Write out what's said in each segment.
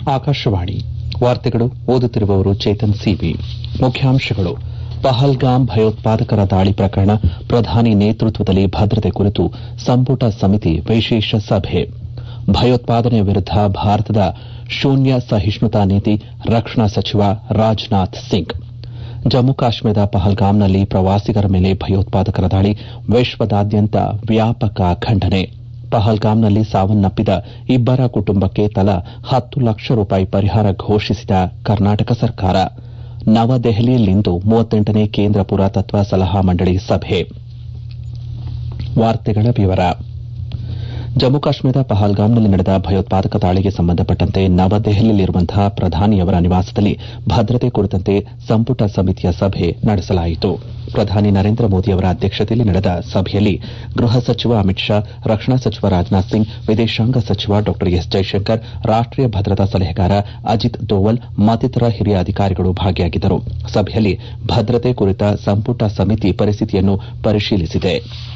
ಆಕಾಶವಾಣಿ ವಾರ್ತೆಗಳು ಓದುತ್ತಿರುವವರು ಚೇತನ್ ಸಿವಿ ಮುಖ್ಯಾಂಶಗಳು ಪಹಲ್ಗಾಮ್ ಭಯೋತ್ಪಾದಕರ ದಾಳಿ ಪ್ರಕರಣ ಪ್ರಧಾನಿ ನೇತೃತ್ವದಲ್ಲಿ ಭದ್ರತೆ ಕುರಿತು ಸಂಪುಟ ಸಮಿತಿ ವಿಶೇಷ ಸಭೆ ಭಯೋತ್ಪಾದನೆ ವಿರುದ್ದ ಭಾರತದ ಶೂನ್ಯ ಸಹಿಷ್ಣುತಾ ನೀತಿ ರಕ್ಷಣಾ ಸಚಿವ ರಾಜನಾಥ್ ಸಿಂಗ್ ಜಮ್ಮು ಕಾಶ್ಮೀರದ ಪಹಲ್ಗಾಮ್ನಲ್ಲಿ ಪ್ರವಾಸಿಗರ ಮೇಲೆ ಭಯೋತ್ಪಾದಕರ ದಾಳಿ ವಿಶ್ವದಾದ್ಯಂತ ವ್ಯಾಪಕ ಖಂಡನೆ ಪಹಲ್ಗಾಮ್ನಲ್ಲಿ ಸಾವನ್ನಪ್ಪಿದ ಇಬ್ಬರ ಕುಟುಂಬಕ್ಕೆ ತಲಾ ಹತ್ತು ಲಕ್ಷ ರೂಪಾಯಿ ಪರಿಹಾರ ಘೋಷಿಸಿದ ಕರ್ನಾಟಕ ಸರ್ಕಾರ ನವದೆಹಲಿಯಲ್ಲಿಂದು ಮೂವತ್ತೆಂಟನೇ ಕೇಂದ್ರ ಪುರಾತತ್ವ ಸಲಹಾ ಮಂಡಳಿ ಸಭೆ ಜಮ್ಮು ಕಾಶ್ಮೀರದ ಪಹಲ್ಗಾಮ್ನಲ್ಲಿ ನಡೆದ ಭಯೋತ್ಪಾದಕ ದಾಳಿಗೆ ಸಂಬಂಧಪಟ್ಟಂತೆ ನವದೆಹಲಿಯಲ್ಲಿರುವಂತಹ ಪ್ರಧಾನಿಯವರ ನಿವಾಸದಲ್ಲಿ ಭದ್ರತೆ ಕುರಿತಂತೆ ಸಂಪುಟ ಸಮಿತಿಯ ಸಭೆ ನಡೆಸಲಾಯಿತು ಪ್ರಧಾನಿ ನರೇಂದ್ರ ಮೋದಿಯವರ ಅಧ್ಯಕ್ಷತೆಯಲ್ಲಿ ನಡೆದ ಸಭೆಯಲ್ಲಿ ಗೃಹ ಸಚಿವ ಅಮಿತ್ ಶಾ ರಕ್ಷಣಾ ಸಚಿವ ರಾಜನಾಥ್ ಸಿಂಗ್ ವಿದೇಶಾಂಗ ಸಚಿವ ಡಾ ಎಸ್ ಜೈಶಂಕರ್ ರಾಷ್ಟೀಯ ಭದ್ರತಾ ಸಲಹೆಗಾರ ಅಜಿತ್ ದೋವಲ್ ಮತ್ತಿತರ ಹಿರಿಯ ಅಧಿಕಾರಿಗಳು ಭಾಗಿಯಾಗಿದ್ದರು ಸಭೆಯಲ್ಲಿ ಭದ್ರತೆ ಕುರಿತ ಸಂಪುಟ ಸಮಿತಿ ಪರಿಸ್ಥಿತಿಯನ್ನು ಪರಿಶೀಲಿಸಿದೆ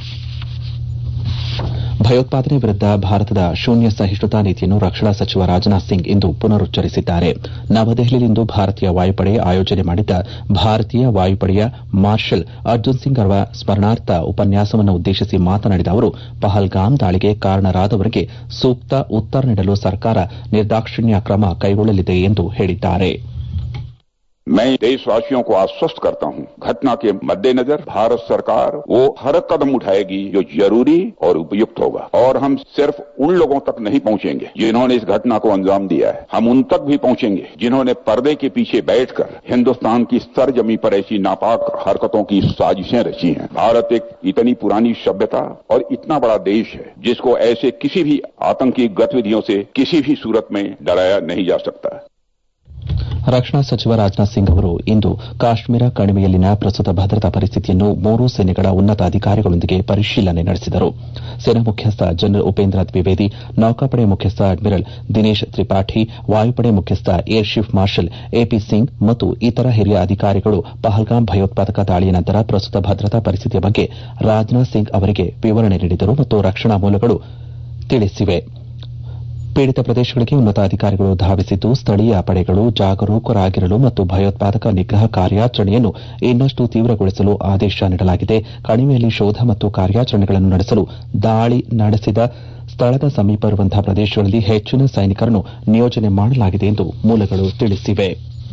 ಭಯೋತ್ಪಾದನೆ ವಿರುದ್ದ ಭಾರತದ ಶೂನ್ಯ ಸಹಿಷ್ಣುತಾ ನೀತಿಯನ್ನು ರಕ್ಷಣಾ ಸಚಿವ ರಾಜನಾಥ್ ಸಿಂಗ್ ಇಂದು ಪುನರುಚ್ಚರಿಸಿದ್ದಾರೆ ನವದೆಹಲಿಯಲ್ಲಿಂದು ಭಾರತೀಯ ವಾಯುಪಡೆ ಆಯೋಜನೆ ಮಾಡಿದ್ದ ಭಾರತೀಯ ವಾಯುಪಡೆಯ ಮಾರ್ಷಲ್ ಅರ್ಜುನ್ ಸಿಂಗ್ ಅವರ ಸ್ಮರಣಾರ್ಥ ಉಪನ್ಯಾಸವನ್ನು ಉದ್ದೇಶಿಸಿ ಮಾತನಾಡಿದ ಅವರು ಪಹಲ್ಗಾಮ್ ದಾಳಿಗೆ ಕಾರಣರಾದವರಿಗೆ ಸೂಕ್ತ ಉತ್ತರ ನೀಡಲು ಸರ್ಕಾರ ನಿರ್ದಾಕ್ಷಿಣ್ಯ ಕ್ರಮ ಕೈಗೊಳ್ಳಲಿದೆ ಎಂದು ಹೇಳಿದ್ದಾರೆ मैं देशवासियों को आश्वस्त करता हूं घटना के मद्देनजर भारत सरकार वो हर कदम उठाएगी जो जरूरी और उपयुक्त होगा और हम सिर्फ उन लोगों तक नहीं पहुंचेंगे जिन्होंने इस घटना को अंजाम दिया है हम उन तक भी पहुंचेंगे जिन्होंने पर्दे के पीछे बैठकर हिंदुस्तान की सरजमी पर ऐसी नापाक हरकतों की साजिशें रची हैं भारत एक इतनी पुरानी सभ्यता और इतना बड़ा देश है जिसको ऐसे किसी भी आतंकी गतिविधियों से किसी भी सूरत में डराया नहीं जा सकता ರಕ್ಷಣಾ ಸಚಿವ ರಾಜನಾಥ್ ಸಿಂಗ್ ಅವರು ಇಂದು ಕಾಶ್ಮೀರ ಕಣಿವೆಯಲ್ಲಿನ ಪ್ರಸ್ತುತ ಭದ್ರತಾ ಪರಿಸ್ಥಿತಿಯನ್ನು ಮೂರೂ ಸೇನೆಗಳ ಉನ್ನತ ಅಧಿಕಾರಿಗಳೊಂದಿಗೆ ಪರಿಶೀಲನೆ ನಡೆಸಿದರು ಸೇನಾ ಮುಖ್ಯಸ್ಥ ಜನರಲ್ ಉಪೇಂದ್ರ ದ್ವಿವೇದಿ ನೌಕಾಪಡೆ ಮುಖ್ಯಸ್ಥ ಅಡ್ಮಿರಲ್ ದಿನೇಶ್ ತ್ರಿಪಾಠಿ ವಾಯುಪಡೆ ಮುಖ್ಯಸ್ಥ air chief marshal AP Singh ಮತ್ತು ಇತರ ಹಿರಿಯ ಅಧಿಕಾರಿಗಳು ಪಹಲ್ಗಾಮ್ ಭಯೋತ್ಪಾದಕ ದಾಳಿಯ ನಂತರ ಪ್ರಸ್ತುತ ಭದ್ರತಾ ಪರಿಸ್ಥಿತಿಯ ಬಗ್ಗೆ ರಾಜನಾಥ್ ಸಿಂಗ್ ಅವರಿಗೆ ವಿವರಣೆ ನೀಡಿದರು ಮತ್ತು ರಕ್ಷಣಾ ಮೂಲಗಳು ತಿಳಿಸಿವೆ ಪೀಡಿತ ಪ್ರದೇಶಗಳಿಗೆ ಉನ್ನತ ಅಧಿಕಾರಿಗಳು ಧಾವಿಸಿದ್ದು ಸ್ಥಳೀಯ ಪಡೆಗಳು ಜಾಗರೂಕರಾಗಿರಲು ಮತ್ತು ಭಯೋತ್ಪಾದಕ ನಿಗ್ರಹ ಕಾರ್ಯಾಚರಣೆಯನ್ನು ಇನ್ನಷ್ಟು ತೀವ್ರಗೊಳಿಸಲು ಆದೇಶ ನೀಡಲಾಗಿದೆ ಕಣಿವೆಯಲ್ಲಿ ಶೋಧ ಮತ್ತು ಕಾರ್ಯಾಚರಣೆಗಳನ್ನು ನಡೆಸಲು ದಾಳಿ ನಡೆಸಿದ ಸ್ಥಳದ ಸಮೀಪ ಇರುವಂತಹ ಪ್ರದೇಶಗಳಲ್ಲಿ ಹೆಚ್ಚಿನ ಸೈನಿಕರನ್ನು ನಿಯೋಜನೆ ಮಾಡಲಾಗಿದೆ ಎಂದು ಮೂಲಗಳು ತಿಳಿಸಿವೆ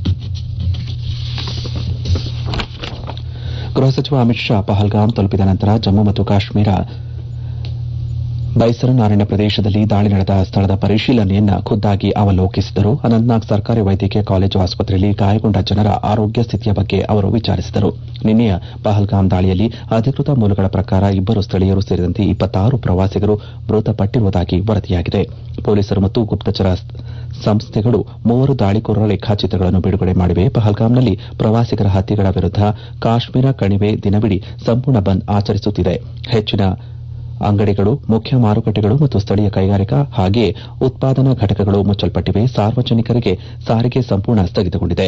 ಗೃಹ ಸಚಿವ ಅಮಿತ್ ಶಾ ಪಹಲ್ಗಾಮ್ ತಲುಪಿದ ನಂತರ ಜಮ್ಮು ಮತ್ತು ಕಾಶ್ಮೀರ ಬೈಸರನ್ ಅರಣ್ಯ ಪ್ರದೇಶದಲ್ಲಿ ದಾಳಿ ನಡೆದ ಸ್ಥಳದ ಪರಿಶೀಲನೆಯನ್ನ ಖುದ್ದಾಗಿ ಅವಲೋಕಿಸಿದರು ಅನಂತನಾಗ್ ಸರ್ಕಾರಿ ವೈದ್ಯಕೀಯ ಕಾಲೇಜು ಆಸ್ಪತ್ರೆಯಲ್ಲಿ ಗಾಯಗೊಂಡ ಜನರ ಆರೋಗ್ಯ ಸ್ಥಿತಿಯ ಬಗ್ಗೆ ಅವರು ವಿಚಾರಿಸಿದರು ನಿನ್ನೆಯ ಪಹಲ್ಗಾಮ್ ದಾಳಿಯಲ್ಲಿ ಅಧಿಕೃತ ಮೂಲಗಳ ಪ್ರಕಾರ ಇಬ್ಬರು ಸ್ಥಳೀಯರು ಸೇರಿದಂತೆ ಇಪ್ಪತ್ತಾರು ಪ್ರವಾಸಿಗರು ಮೃತಪಟ್ಟಿರುವುದಾಗಿ ವರದಿಯಾಗಿದೆ ಪೊಲೀಸರು ಮತ್ತು ಗುಪ್ತಚರ ಸಂಸ್ಥೆಗಳು ಮೂವರು ದಾಳಿಕೋರರ ರೇಖಾಚಿತ್ರಗಳನ್ನು ಬಿಡುಗಡೆ ಮಾಡಿವೆ ಪಹಲ್ಗಾಮ್ನಲ್ಲಿ ಪ್ರವಾಸಿಗರ ಹತ್ಯೆಗಳ ವಿರುದ್ದ ಕಾಶ್ಮೀರ ಕಣಿವೆ ದಿನವಿಡೀ ಸಂಪೂರ್ಣ ಬಂದ್ ಆಚರಿಸುತ್ತಿದೆ ಹೆಚ್ಚಿನ ಅಂಗಡಿಗಳು ಮುಖ್ಯ ಮಾರುಕಟ್ಟೆಗಳು ಮತ್ತು ಸ್ಥಳೀಯ ಕೈಗಾರಿಕಾ ಹಾಗೆಯೇ ಉತ್ಪಾದನಾ ಘಟಕಗಳು ಮುಚ್ಚಲ್ಪಟ್ಟಿವೆ ಸಾರ್ವಜನಿಕರಿಗೆ ಸಾರಿಗೆ ಸಂಪೂರ್ಣ ಸ್ಥಗಿತಗೊಂಡಿದೆ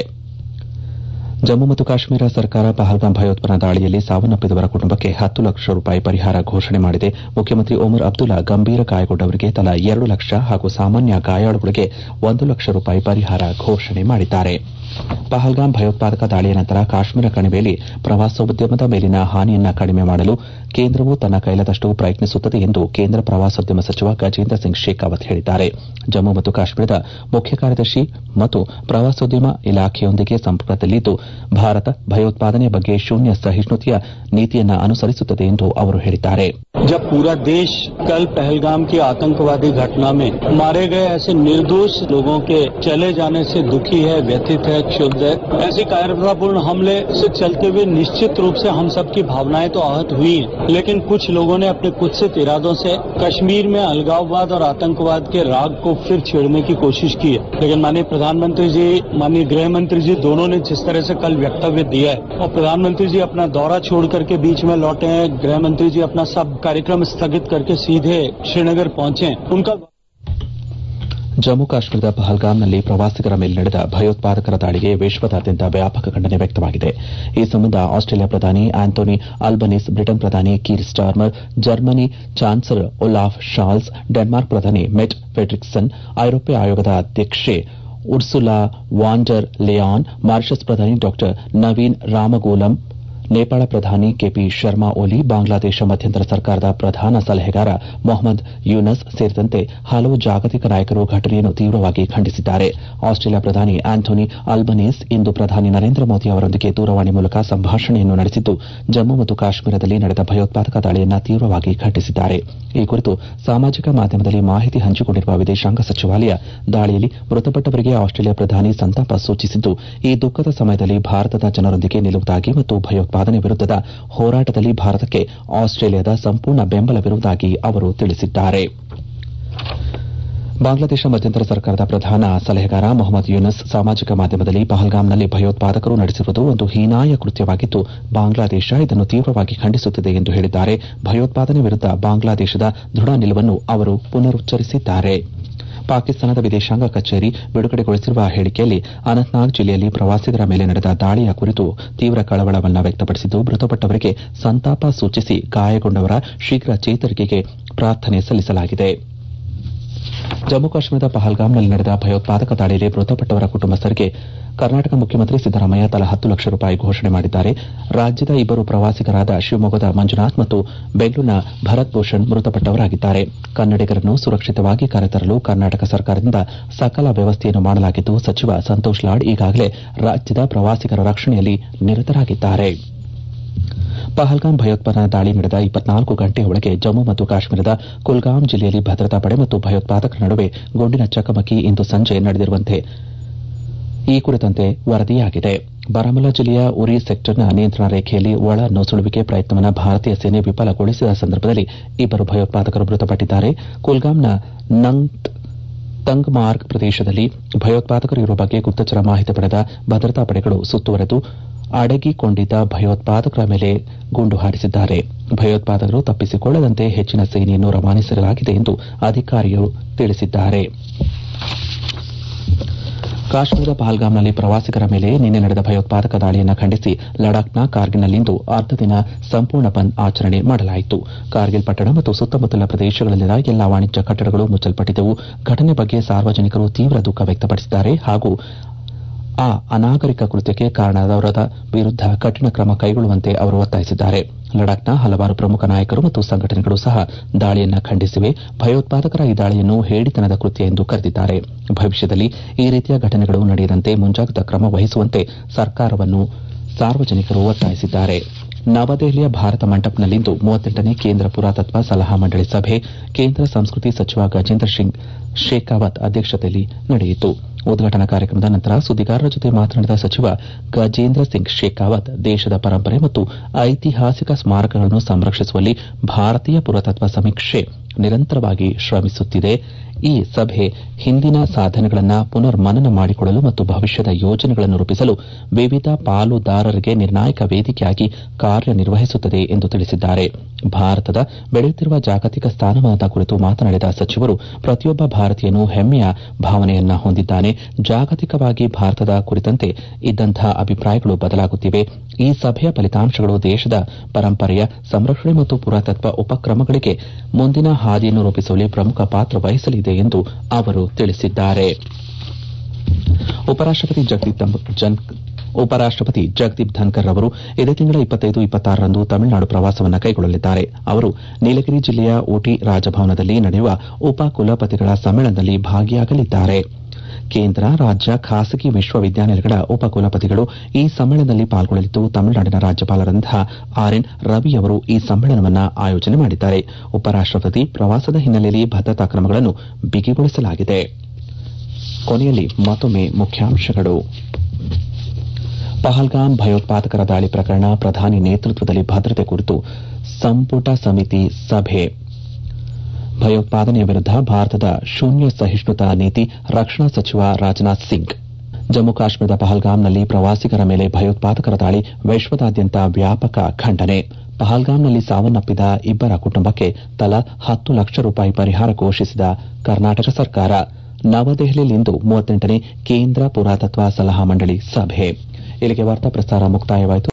ಜಮ್ಮು ಮತ್ತು ಕಾಶ್ಮೀರ ಸರ್ಕಾರ ಪಹಲ್ಗಾಮ್ ಭಯೋತ್ಪಾದನಾ ದಾಳಿಯಲ್ಲಿ ಸಾವನ್ನಪ್ಪಿದವರ ಕುಟುಂಬಕ್ಕೆ ಹತ್ತು ಲಕ್ಷ ರೂಪಾಯಿ ಪರಿಹಾರ ಘೋಷಣೆ ಮಾಡಿದೆ ಮುಖ್ಯಮಂತ್ರಿ ಒಮರ್ ಅಬ್ದುಲ್ಲಾ ಗಂಭೀರ ಗಾಯಗೊಂಡವರಿಗೆ ತಲಾ ಎರಡು ಲಕ್ಷ ಹಾಗೂ ಸಾಮಾನ್ಯ ಗಾಯಾಳುಗಳಿಗೆ ಒಂದು ಲಕ್ಷ ರೂಪಾಯಿ ಪರಿಹಾರ ಘೋಷಣೆ ಮಾಡಿದ್ದಾರೆ ಪಹಲ್ಗಾಮ್ ಭಯೋತ್ಪಾದಕ ದಾಳಿಯ ನಂತರ ಕಾಶ್ಮೀರ ಕಣಿವೆಯಲ್ಲಿ ಪ್ರವಾಸೋದ್ಯಮದ ಮೇಲಿನ ಹಾನಿಯನ್ನ ಕಡಿಮೆ ಮಾಡಲು ಕೇಂದ್ರವು ತನ್ನ ಕೈಲಾದಷ್ಟು ಪ್ರಯತ್ನಿಸುತ್ತದೆ ಎಂದು ಕೇಂದ್ರ ಪ್ರವಾಸೋದ್ಯಮ ಸಚಿವ ಗಜೇಂದ್ರ ಸಿಂಗ್ ಶೇಖಾವತ್ ಹೇಳಿದ್ದಾರೆ ಜಮ್ಮು ಮತ್ತು ಕಾಶ್ಮೀರದ ಮುಖ್ಯ ಕಾರ್ಯದರ್ಶಿ ಮತ್ತು ಪ್ರವಾಸೋದ್ಯಮ ಇಲಾಖೆಯೊಂದಿಗೆ ಸಂಪರ್ಕದಲ್ಲಿದ್ದು ಭಾರತ ಭಯೋತ್ಪಾದನೆ ಬಗ್ಗೆ ಶೂನ್ಯ ಸಹಿಷ್ಣುತೆಯ ನೀತಿಯನ್ನ ಅನುಸರಿಸುತ್ತದೆ ಎಂದು ಅವರು ಹೇಳಿದ್ದಾರೆ जब पूरा देश कल पहलगाम की आतंकवादी घटना में मारे गए ऐसे निर्दोष लोगों के चले जाने से दुखी है व्यथित है क्षुब्ध है ऐसे कायरतापूर्ण हमले से चलते हुए निश्चित रूप से हम सबकी भावनाएं तो आहत हुई हैं लेकिन कुछ लोगों ने अपने कुत्सित इरादों से कश्मीर में अलगाववाद और आतंकवाद के राग को फिर छेड़ने की कोशिश की है लेकिन माननीय प्रधानमंत्री जी माननीय गृह मंत्री जी दोनों ने जिस तरह से कल वक्तव्य दिया है और प्रधानमंत्री जी अपना दौरा छोड़ करके बीच में लौटे हैं गृह मंत्री जी अपना सब कार्यक्रम स्थगित करके सीधे श्रीनगर पहुंचे उनका ಜಮ್ಮು ಕಾಶ್ಮೀರದ ಪಹಲ್ಗಾಮ್ನಲ್ಲಿ ಪ್ರವಾಸಿಗರ ಮೇಲೆ ನಡೆದ ಭಯೋತ್ಪಾದಕರ ದಾಳಿಗೆ ವಿಶ್ವದಾದ್ಯಂತ ವ್ಯಾಪಕ ಖಂಡನೆ ವ್ಯಕ್ತವಾಗಿದೆ ಈ ಸಂಬಂಧ ಆಸ್ಟ್ರೇಲಿಯಾ ಪ್ರಧಾನಿ ಆಂಥೋನಿ ಅಲ್ಬನೀಸ್ ಬ್ರಿಟನ್ ಪ್ರಧಾನಿ Keir Starmer Germany chancellor Olaf Scholz Denmark ಪ್ರಧಾನಿ ಮೆಟ್ ಫೆಡ್ರಿಕ್ಸನ್ ಐರೋಪ್ಯ ಆಯೋಗದ ಅಧ್ಯಕ್ಷೆ ಉರ್ಸುಲಾ ವಾಂಡರ್ ಲೆಯಾನ್ ಮಾರಿಷಸ್ ಪ್ರಧಾನಿ ಡಾ ನವೀನ್ ರಾಮಗೋಲಂ ನೇಪಾಳ ಪ್ರಧಾನಿ ಕೆಪಿ ಶರ್ಮಾ ಓಲಿ ಬಾಂಗ್ಲಾದೇಶ ಮಧ್ಯಂತರ ಸರ್ಕಾರದ ಪ್ರಧಾನ ಸಲಹೆಗಾರ ಮೊಹಮ್ಮದ್ ಯೂನಸ್ ಸೇರಿದಂತೆ ಹಲವು ಜಾಗತಿಕ ನಾಯಕರು ಘಟನೆಯನ್ನು ತೀವ್ರವಾಗಿ ಖಂಡಿಸಿದ್ದಾರೆ ಆಸ್ಟ್ರೇಲಿಯಾ ಪ್ರಧಾನಿ ಆಂಟೋನಿ ಅಲ್ಬನೀಸ್ ಇಂದು ಪ್ರಧಾನಿ ನರೇಂದ್ರ ಮೋದಿ ಅವರೊಂದಿಗೆ ದೂರವಾಣಿ ಮೂಲಕ ಸಂಭಾಷಣೆಯನ್ನು ನಡೆಸಿದ್ದು ಜಮ್ಮು ಮತ್ತು ಕಾಶ್ಮೀರದಲ್ಲಿ ನಡೆದ ಭಯೋತ್ಪಾದಕ ದಾಳಿಯನ್ನು ತೀವ್ರವಾಗಿ ಖಂಡಿಸಿದ್ದಾರೆ ಈ ಕುರಿತು ಸಾಮಾಜಿಕ ಮಾಧ್ಯಮದಲ್ಲಿ ಮಾಹಿತಿ ಹಂಚಿಕೊಂಡಿರುವ ವಿದೇಶಾಂಗ ಸಚಿವಾಲಯ ದಾಳಿಯಲ್ಲಿ ಮೃತಪಟ್ಟವರಿಗೆ ಆಸ್ಟ್ರೇಲಿಯಾ ಪ್ರಧಾನಿ ಸಂತಾಪ ಸೂಚಿಸಿದ್ದು ಈ ದುಃಖದ ಸಮಯದಲ್ಲಿ ಭಾರತದ ಜನರೊಂದಿಗೆ ನಿಲ್ಲುವುದಾಗಿ ಮತ್ತು ಭಯೋತ್ಪಾದನೆ ವಿರುದ್ದದ ಹೋರಾಟದಲ್ಲಿ ಭಾರತಕ್ಕೆ ಆಸ್ಟ್ರೇಲಿಯಾದ ಸಂಪೂರ್ಣ ಬೆಂಬಲವಿರುವುದಾಗಿ ಅವರು ತಿಳಿಸಿದ್ದಾರೆ ಬಾಂಗ್ಲಾದೇಶ ಮಧ್ಯಂತರ ಸರ್ಕಾರದ ಪ್ರಧಾನ ಸಲಹೆಗಾರ ಮೊಹಮ್ಮದ್ ಯೂನಸ್ ಸಾಮಾಜಿಕ ಮಾಧ್ಯಮದಲ್ಲಿ ಪಹಲ್ಗಾಮ್ನಲ್ಲಿ ಭಯೋತ್ಪಾದಕರು ನಡೆಸಿರುವುದು ಒಂದು ಹೀನಾಯ ಕೃತ್ಯವಾಗಿದ್ದು ಬಾಂಗ್ಲಾದೇಶ ಇದನ್ನು ತೀವ್ರವಾಗಿ ಖಂಡಿಸುತ್ತಿದೆ ಎಂದು ಹೇಳಿದ್ದಾರೆ ಭಯೋತ್ಪಾದನೆ ವಿರುದ್ದ ಬಾಂಗ್ಲಾದೇಶದ ದೃಢ ನಿಲುವನ್ನು ಅವರು ಪುನರುಚ್ಚರಿಸಿದ್ದಾರೆ ಪಾಕಿಸ್ತಾನದ ವಿದೇಶಾಂಗ ಕಚೇರಿ ಬಿಡುಗಡೆಗೊಳಿಸಿರುವ ಹೇಳಿಕೆಯಲ್ಲಿ ಅನಂತನಾಗ್ ಜಿಲ್ಲೆಯಲ್ಲಿ ಪ್ರವಾಸಿಗರ ಮೇಲೆ ನಡೆದ ದಾಳಿಯ ಕುರಿತು ತೀವ್ರ ಕಳವಳವನ್ನು ವ್ಯಕ್ತಪಡಿಸಿದ್ದು ಮೃತಪಟ್ಟವರಿಗೆ ಸಂತಾಪ ಸೂಚಿಸಿ ಗಾಯಗೊಂಡವರ ಶೀಘ್ರ ಚೇತರಿಕೆಗೆ ಪ್ರಾರ್ಥನೆ ಸಲ್ಲಿಸಲಾಗಿದೆ ಜಮ್ಮು ಕಾಶ್ಮೀರದ ಪಹಲ್ಗಾಮ್ನಲ್ಲಿ ನಡೆದ ಭಯೋತ್ಪಾದಕ ದಾಳಿಯಲ್ಲಿ ಮೃತಪಟ್ಟವರ ಕುಟುಂಬಸ್ಥರಿಗೆ ಕರ್ನಾಟಕ ಮುಖ್ಯಮಂತ್ರಿ ಸಿದ್ದರಾಮಯ್ಯ ತಲಾ ಹತ್ತು ಲಕ್ಷ ರೂಪಾಯಿ ಘೋಷಣೆ ಮಾಡಿದ್ದಾರೆ ರಾಜ್ಯದ ಇಬ್ಬರು ಪ್ರವಾಸಿಗರಾದ ಶಿವಮೊಗ್ಗದ ಮಂಜುನಾಥ್ ಮತ್ತು ಬೆಂಗಳೂರಿನ ಭರತ್ ಭೂಷಣ್ ಮೃತಪಟ್ಟವರಾಗಿದ್ದಾರೆ ಕನ್ನಡಿಗರನ್ನು ಸುರಕ್ಷಿತವಾಗಿ ಕರೆತರಲು ಕರ್ನಾಟಕ ಸರ್ಕಾರದಿಂದ ಸಕಲ ವ್ಯವಸ್ಥೆಯನ್ನು ಮಾಡಲಾಗಿದ್ದು ಸಚಿವ ಸಂತೋಷ್ ಲಾಡ್ ಈಗಾಗಲೇ ರಾಜ್ಯದ ಪ್ರವಾಸಿಗರ ರಕ್ಷಣೆಯಲ್ಲಿ ನಿರತರಾಗಿದ್ದಾರೆ ಪಹಲ್ಗಾಮ್ ಭಯೋತ್ಪಾದನಾ ದಾಳಿ ನಡೆದ ಇಪ್ಪತ್ನಾಲ್ಕು ಗಂಟೆಯ ಒಳಗೆ ಜಮ್ಮು ಮತ್ತು ಕಾಶ್ಮೀರದ ಕುಲ್ಗಾಮ್ ಜಿಲ್ಲೆಯಲ್ಲಿ ಭದ್ರತಾ ಪಡೆ ಮತ್ತು ಭಯೋತ್ಪಾದಕರ ನಡುವೆ ಗುಂಡಿನ ಚಕಮಕಿ ಇಂದು ಸಂಜೆ ನಡೆದಿರುವಂತೆ ಈ ಕುರಿತಂತೆ ವರದಿಯಾಗಿದೆ ಬಾರಾಮುಲ್ಲಾ ಜಿಲ್ಲೆಯ ಉರಿ ಸೆಕ್ಟರ್ನ ನಿಯಂತ್ರಣ ರೇಖೆಯಲ್ಲಿ ಒಳ ನುಸುಳುವಿಕೆ ಪ್ರಯತ್ನವನ್ನು ಭಾರತೀಯ ಸೇನೆ ವಿಫಲಗೊಳಿಸಿದ ಸಂದರ್ಭದಲ್ಲಿ ಇಬ್ಬರು ಭಯೋತ್ಪಾದಕರು ಮೃತಪಟ್ಟಿದ್ದಾರೆ ಕುಲ್ಗಾಮ್ನ ನಂಗ್ ತಂಗ್ಮಾರ್ಗ್ ಪ್ರದೇಶದಲ್ಲಿ ಭಯೋತ್ಪಾದಕರು ಇರುವ ಬಗ್ಗೆ ಗುಪ್ತಚರ ಮಾಹಿತಿ ಪಡೆದ ಭದ್ರತಾ ಪಡೆಗಳು ಸುತ್ತುವರೆದು ಅಡಗಿಕೊಂಡಿದ್ದ ಭಯೋತ್ಪಾದಕರ ಮೇಲೆ ಗುಂಡು ಹಾರಿಸಿದ್ದಾರೆ ಭಯೋತ್ಪಾದಕರು ತಪ್ಪಿಸಿಕೊಳ್ಳದಂತೆ ಹೆಚ್ಚಿನ ಸೇನೆಯನ್ನು ರವಾನಿಸಲಾಗಿದೆ ಎಂದು ಅಧಿಕಾರಿಗಳು ತಿಳಿಸಿದ್ದಾರೆ ಕಾಶ್ಮೀರದ ಪಹಲ್ಗಾಮ್ನಲ್ಲಿ ಪ್ರವಾಸಿಗರ ಮೇಲೆ ನಿನ್ನೆ ನಡೆದ ಭಯೋತ್ಪಾದಕ ದಾಳಿಯನ್ನು ಖಂಡಿಸಿ ಲಡಾಖ್ನ ಕಾರ್ಗಿಲ್ನಲ್ಲಿಂದು ಅರ್ಧ ದಿನ ಸಂಪೂರ್ಣ ಬಂದ್ ಆಚರಣೆ ಮಾಡಲಾಯಿತು ಕಾರ್ಗಿಲ್ ಪಟ್ಟಣ ಮತ್ತು ಸುತ್ತಮುತ್ತಲ ಪ್ರದೇಶಗಳಲ್ಲಿನ ಎಲ್ಲಾ ವಾಣಿಜ್ಯ ಕಟ್ಟಡಗಳು ಮುಚ್ಚಲ್ಪಟ್ಟಿದ್ದವು ಘಟನೆ ಬಗ್ಗೆ ಸಾರ್ವಜನಿಕರು ತೀವ್ರ ದುಃಖ ವ್ಯಕ್ತಪಡಿಸಿದ್ದಾರೆ ಹಾಗೂ ಆ ಅನಾಗರಿಕ ಕೃತ್ಯಕ್ಕೆ ಕಾರಣರಾದವರ ವಿರುದ್ದ ಕಠಿಣ ಕ್ರಮ ಕೈಗೊಳ್ಳುವಂತೆ ಅವರು ಒತ್ತಾಯಿಸಿದ್ದಾರೆ ಲಡಾಖ್ನ ಹಲವಾರು ಪ್ರಮುಖ ನಾಯಕರು ಮತ್ತು ಸಂಘಟನೆಗಳು ಸಹ ದಾಳಿಯನ್ನು ಖಂಡಿಸಿವೆ ಭಯೋತ್ಪಾದಕರ ಈ ದಾಳಿಯನ್ನು ಹೇಡಿತನದ ಕೃತ್ಯ ಎಂದು ಕರೆದಿದ್ದಾರೆ ಭವಿಷ್ಯದಲ್ಲಿ ಈ ರೀತಿಯ ಘಟನೆಗಳು ನಡೆಯದಂತೆ ಮುಂಜಾಗ್ರತಾ ಕ್ರಮ ವಹಿಸುವಂತೆ ಸರ್ಕಾರವನ್ನು ಸಾರ್ವಜನಿಕರು ಒತ್ತಾಯಿಸಿದ್ದಾರೆ ನವದೆಹಲಿಯ ಭಾರತ ಮಂಟಪ್ನಲ್ಲಿಂದು ಮೂವತ್ತೆಂಟನೇ ಕೇಂದ್ರ ಪುರಾತತ್ವ ಸಲಹಾ ಮಂಡಳಿ ಸಭೆ ಕೇಂದ್ರ ಸಂಸ್ಕೃತಿ ಸಚಿವ ಗಜೇಂದ್ರ ಸಿಂಗ್ ಶೇಖಾವತ್ ಅಧ್ಯಕ್ಷತೆಯಲ್ಲಿ ನಡೆಯಿತು ಉದ್ಘಾಟನಾ ಕಾರ್ಯಕ್ರಮದ ನಂತರ ಸುದ್ದಿಗಾರರ ಜೊತೆ ಮಾತನಾಡಿದ ಸಚಿವ ಗಜೇಂದ್ರ ಸಿಂಗ್ ಶೇಖಾವತ್ ದೇಶದ ಪರಂಪರೆ ಮತ್ತು ಐತಿಹಾಸಿಕ ಸ್ಮಾರಕಗಳನ್ನು ಸಂರಕ್ಷಿಸುವಲ್ಲಿ ಭಾರತೀಯ ಪುರಾತತ್ವ ಸಮೀಕ್ಷೆ ನಿರಂತರವಾಗಿ ಶ್ರಮಿಸುತ್ತಿದೆ ಈ ಸಭೆ ಹಿಂದಿನ ಸಾಧನೆಗಳನ್ನು ಪುನರ್ ಮನನ ಮಾಡಿಕೊಳ್ಳಲು ಮತ್ತು ಭವಿಷ್ಯದ ಯೋಜನೆಗಳನ್ನು ರೂಪಿಸಲು ವಿವಿಧ ಪಾಲುದಾರರಿಗೆ ನಿರ್ಣಾಯಕ ವೇದಿಕೆಯಾಗಿ ಕಾರ್ಯನಿರ್ವಹಿಸುತ್ತದೆ ಎಂದು ತಿಳಿಸಿದ್ದಾರೆ ಭಾರತದ ಬೆಳೆಯುತ್ತಿರುವ ಜಾಗತಿಕ ಸ್ಥಾನಮಾನದ ಕುರಿತು ಮಾತನಾಡಿದ ಸಚಿವರು ಪ್ರತಿಯೊಬ್ಬ ಭಾರತೀಯನೂ ಹೆಮ್ಮೆಯ ಭಾವನೆಯನ್ನ ಹೊಂದಿದ್ದಾನೆ ಜಾಗತಿಕವಾಗಿ ಭಾರತದ ಕುರಿತಂತೆ ಇದ್ದಂತಹ ಅಭಿಪ್ರಾಯಗಳು ಬದಲಾಗುತ್ತಿವೆ ಈ ಸಭೆಯ ಫಲಿತಾಂಶಗಳು ದೇಶದ ಪರಂಪರೆಯ ಸಂರಕ್ಷಣೆ ಮತ್ತು ಪುರಾತತ್ವ ಉಪಕ್ರಮಗಳಿಗೆ ಮುಂದಿನ ಹಾದಿಯನ್ನು ರೂಪಿಸುವಲ್ಲಿ ಪ್ರಮುಖ ಪಾತ್ರ ವಹಿಸಲಿದೆ ಎಂದು ಅವರು ತಿಳಿಸಿದ್ದಾರೆ ಉಪರಾಷ್ಟಪತಿ ಜಗದೀಪ್ ಉಪರಾಷ್ಟಪತಿ ಜಗದೀಪ್ ಧನ್ಕರ್ ಅವರು ಇದೇ ತಿಂಗಳ ಇಪ್ಪತ್ತೈದು ಇಪ್ಪತ್ತಾರರಂದು ತಮಿಳುನಾಡು ಪ್ರವಾಸವನ್ನು ಕೈಗೊಳ್ಳಲಿದ್ದಾರೆ ಅವರು ನೀಲಗಿರಿ ಜಿಲ್ಲೆಯ ಊಟಿ ರಾಜಭವನದಲ್ಲಿ ನಡೆಯುವ ಉಪ ಕುಲಪತಿಗಳ ಸಮ್ಮೇಳನದಲ್ಲಿ ಭಾಗಿಯಾಗಲಿದ್ದಾರೆ ಕೇಂದ್ರ ರಾಜ್ಯ ಖಾಸಗಿ ವಿಶ್ವವಿದ್ಯಾನಿಲಯಗಳ ಉಪಕುಲಪತಿಗಳು ಈ ಸಮ್ಮೇಳನದಲ್ಲಿ ಪಾಲ್ಗೊಳ್ಳಲಿದ್ದು ತಮಿಳುನಾಡಿನ ರಾಜ್ಯಪಾಲರಾದಂತಹ ಆರ್ ಎನ್ ರವಿ ಅವರು ಈ ಸಮ್ಮೇಳನವನ್ನು ಆಯೋಜನೆ ಮಾಡಿದ್ದಾರೆ ಉಪರಾಷ್ಟಪತಿ ಪ್ರವಾಸದ ಹಿನ್ನೆಲೆಯಲ್ಲಿ ಭದ್ರತಾ ಕ್ರಮಗಳನ್ನು ಬಿಗಿಗೊಳಿಸಲಾಗಿದೆ ಕೊನೆಯಲ್ಲಿ ಮತ್ತೊಮ್ಮೆ ಮುಖ್ಯಾಂಶಗಳು ಪಹಲ್ಗಾಮ್ ಭಯೋತ್ಪಾದಕರ ದಾಳಿ ಪ್ರಕರಣ ಪ್ರಧಾನಿ ನೇತೃತ್ವದಲ್ಲಿ ಭದ್ರತೆ ಕುರಿತು ಸಂಪುಟ ಸಮಿತಿ ಸಭೆ ಭಯೋತ್ಪಾದನೆಯ ವಿರುದ್ದ ಭಾರತದ ಶೂನ್ಯ ಸಹಿಷ್ಣುತಾ ನೀತಿ ರಕ್ಷಣಾ ಸಚಿವ ರಾಜನಾಥ್ ಸಿಂಗ್ ಜಮ್ಮು ಕಾಶ್ಮೀರದ ಪಹಲ್ಗಾಮ್ನಲ್ಲಿ ಪ್ರವಾಸಿಗರ ಮೇಲೆ ಭಯೋತ್ಪಾದಕರ ದಾಳಿ ವಿಶ್ವದಾದ್ಯಂತ ವ್ಯಾಪಕ ಖಂಡನೆ ಪಹಲ್ಗಾಮ್ನಲ್ಲಿ ಸಾವನ್ನಪ್ಪಿದ ಇಬ್ಬರ ಕುಟುಂಬಕ್ಕೆ ತಲಾ ಹತ್ತು ಲಕ್ಷ ರೂಪಾಯಿ ಪರಿಹಾರ ಘೋಷಿಸಿದ ಕರ್ನಾಟಕ ಸರ್ಕಾರ ನವದೆಹಲಿಯಲ್ಲಿಂದು ಮೂವತ್ತೆಂಟನೇ ಕೇಂದ್ರ ಪುರಾತತ್ವ ಸಲಹಾ ಮಂಡಳಿ ಸಭೆ ಇಲ್ಲಿಗೆ ವಾರ್ತಾ ಪ್ರಸಾರ ಮುಕ್ತಾಯವಾಯಿತು